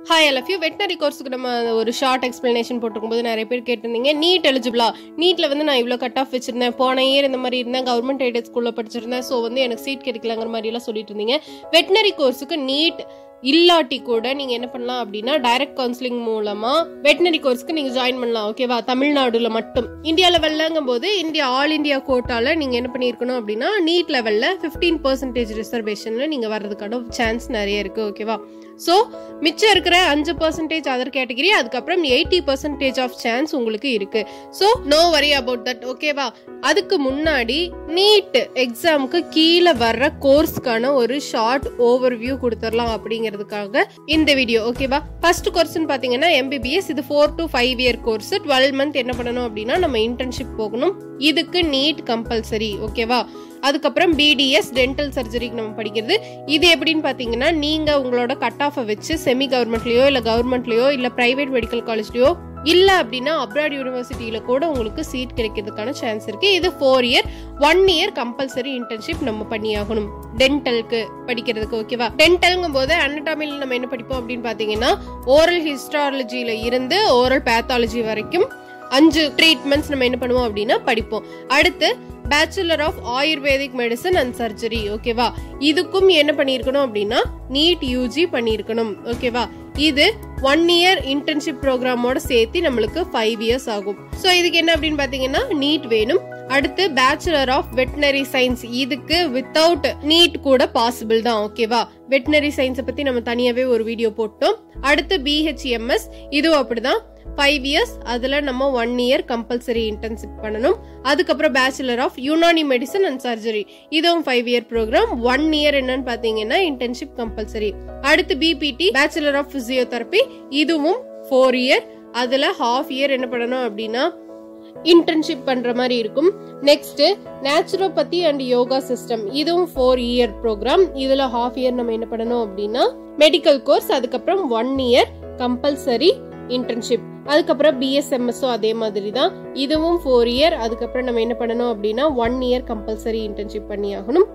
hi எல் யூ veterinary கோர்ஸுக்கு நம்ம ஒரு ஷார்ட் எக்ஸ்பிளனேஷன் போட்டிருக்கும்போது நிறைய பேர் கேட்டிருந்தீங்க நீட் எலிஜிபிளா நீட்ல வந்து நான் இவ்வளோ கட் ஆஃப் வச்சிருந்தேன் போன இயர் இந்த மாதிரி இருந்தேன் கவர்மெண்ட் எய்டட் ஸ்கூலில் படிச்சிருந்தேன் ஸோ வந்து எனக்கு சீட் கிடைக்கலங்கிற மாதிரி எல்லாம் சொல்லிட்டு இருந்தீங்க வெட்டினரி கோர்ஸுக்கு நீட் இல்லாட்டி கூட நீங்க என்ன பண்ணலாம் அப்படின்னா டைரக்ட் கவுன்சிலிங் மூலமா வெட்டினரி கோர்ஸ்க்கு நீங்க ஜாயின் பண்ணலாம் ஓகேவா தமிழ்நாடுல மட்டும் இந்தியா லெவல்லங்கும் போது இந்தியா ஆல் இந்தியா கோட்டால நீங்க என்ன பண்ணிருக்கணும் அப்படின்னா நீட் லெவல்ல 15% பர்சன்டேஜ் ரிசர்வேஷன்ல நீங்க வர்றதுக்கான சான்ஸ் நிறைய இருக்கு ஓகேவா ஸோ மிச்சம் இருக்கிற அஞ்சு பர்சன்டேஜ் அதர் கேட்டகரி அதுக்கப்புறம் எயிட்டி பர்சன்டேஜ் ஆஃப் சான்ஸ் உங்களுக்கு இருக்கு so no worry about that ஓகேவா அதுக்கு முன்னாடி நீட் எக்ஸாமுக்கு கீழே வர்ற கோர்ஸ்க்கான ஒரு ஷார்ட் ஓவர் வியூ கொடுத்துடலாம் அப்படிங்கிறதுக்காக இந்த வீடியோ ஓகேவா ஃபர்ஸ்ட் கோர்ஸ்னு பார்த்தீங்கன்னா எம்பிபிஎஸ் இது four to five year course twelve month என்ன பண்ணணும் அப்படின்னா நம்ம இன்டர்ன்ஷிப் போகணும் இதுக்கு நீட் கம்பல்சரி ஓகேவா அதுக்கப்புறம் பிடிஎஸ் டென்டல் சர்ஜரிக்கு நம்ம படிக்கிறது இது எப்படின்னு பார்த்தீங்கன்னா நீங்க உங்களோட கட் ஆஃபை வச்சு செமி கவர்மெண்ட்லயோ இல்லை கவர்மெண்ட்லயோ இல்லை பிரைவேட் மெடிக்கல் காலேஜ்லயோ இல்ல அப்படின்னா அப்ராட் யூனிவர்சிட்டியில கூட உங்களுக்கு சீட் கிடைக்கிறதுக்கான சான்ஸ் இருக்கு இது four year one year compulsory internship நம்ம பண்ணியாகணும் டென்டலுக்கு படிக்கிறதுக்கு ஓகேவா டென்டல்ங்கும் போது அனட்டாமில நம்ம என்ன படிப்போம் அப்படின்னு பாத்தீங்கன்னா ஓரல் ஹிஸ்டாலஜியில இருந்து ஓரல் பேத்தாலஜி வரைக்கும் அஞ்சு ட்ரீட்மெண்ட்ஸ் நம்ம என்ன பண்ணுவோம் அப்படின்னா படிப்போம் அடுத்து bachelor of ayurvedic medicine and surgery ஓகேவா இதுக்கும் என்ன பண்ணியிருக்கணும் அப்படின்னா நீட் யூஜி பண்ணியிருக்கணும் ஓகேவா இது ஒன் இயர் இன்டர்ன்ஷிப் ப்ரோக்ராமோட சேர்த்து நம்மளுக்கு ஃபைவ் இயர்ஸ் ஆகும் ஸோ இதுக்கு என்ன அப்படின்னு பார்த்தீங்கன்னா நீட் வேணும் அடுத்து பேச்சுலர் ஆஃப் வெட்டினரி சயின்ஸ் இதுக்கு வித்தவுட் நீட் கூட பாசிபிள் தான் ஓகேவா வெட்டினரி சயின்ஸை பத்தி நம்ம தனியாவே ஒரு வீடியோ போட்டோம் அடுத்து பிஹெச்எம்எஸ் இதுவும் அப்படிதான் ஃபைவ் இயர்ஸ் அதில் நம்ம ஒன் இயர் கம்பல்சரி இன்டர்ன்ஷிப் பண்ணணும் அதுக்கப்புறம் bachelor of Unani medicine and surgery இதுவும் five year programme one year என்னன்னு பார்த்தீங்கன்னா இன்டர்ன்ஷிப் கம்பல்சரி அடுத்து பிபிடி பேச்சுலர் ஆஃப் பிசியோதெரப்பி இதுவும் ஃபோர் இயர் அதில் ஹாஃப் இயர் என்ன பண்ணணும் அப்படின்னா இன்டர்ன்ஷிப் பண்ற மாதிரி இருக்கும் next naturopathy and yoga system இதுவும் ஃபோர் இயர் ப்ரோக்ராம் இதுல ஹாஃப் இயர் நம்ம என்ன பண்ணணும் அப்படின்னா மெடிக்கல் கோர்ஸ் அதுக்கப்புறம் ஒன் இயர் கம்பல்சரி இன்டர்ன்ஷிப் அதுக்கப்புறம் பிஎஸ்எம்எஸும் அதே மாதிரி தான் இதுவும் ஃபோர் இயர் அதுக்கப்புறம் நம்ம என்ன பண்ணணும் அப்படின்னா ஒன் இயர் கம்பல்சரி இன்டர்ன்ஷிப் பண்ணி ஆகணும்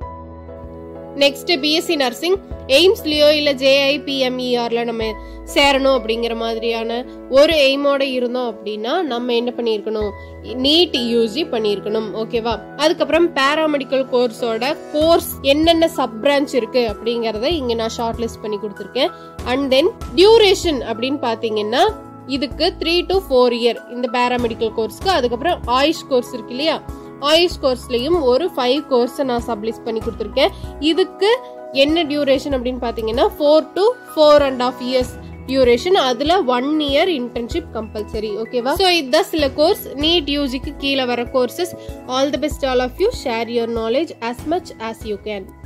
நெக்ஸ்ட் பிஎஸ்சி நர்சிங் எய்ம்ஸ்லயோ இல்ல ஜேஐபிஎம்இஆர்ல நம்ம சேரணும் அப்படிங்கிற மாதிரியான ஒரு எய்மோட இருந்தோம் அப்படின்னா நம்ம என்ன பண்ணியிருக்கணும் நீட் யூஜி பண்ணியிருக்கணும் ஓகேவா அதுக்கப்புறம் பேராமெடிக்கல் கோர்ஸோட கோர்ஸ் என்னென்ன சப் பிரான்ச் இருக்கு அப்படிங்கறத இங்க நான் ஷார்ட் லிஸ்ட் பண்ணி கொடுத்துருக்கேன் அண்ட் தென் டியூரேஷன் அப்படின்னு பாத்தீங்கன்னா இதுக்கு த்ரீ டு ஃபோர் இயர் இந்த பேராமெடிக்கல் கோர்ஸ்க்கு அதுக்கப்புறம் ஆயுஷ் கோர்ஸ் இருக்கு இல்லையா ஆயுஷ் கோர்ஸ்லயும் ஒரு ஃபைவ் கோர்ஸ் நான் சப்ளிஸ் பண்ணி கொடுத்துருக்கேன் இதுக்கு என்ன டியூரேஷன் அப்படின்னு பாத்தீங்கன்னா four to four and half years duration அதுல ஒன் இயர் இன்டர்ன்ஷிப் கம்பல்சரி ஓகேவா ஸோ இதுதான் சில கோர்ஸ் நீட் யூஜிக்கு கீழே வர courses all the best all of you share your knowledge as much as you can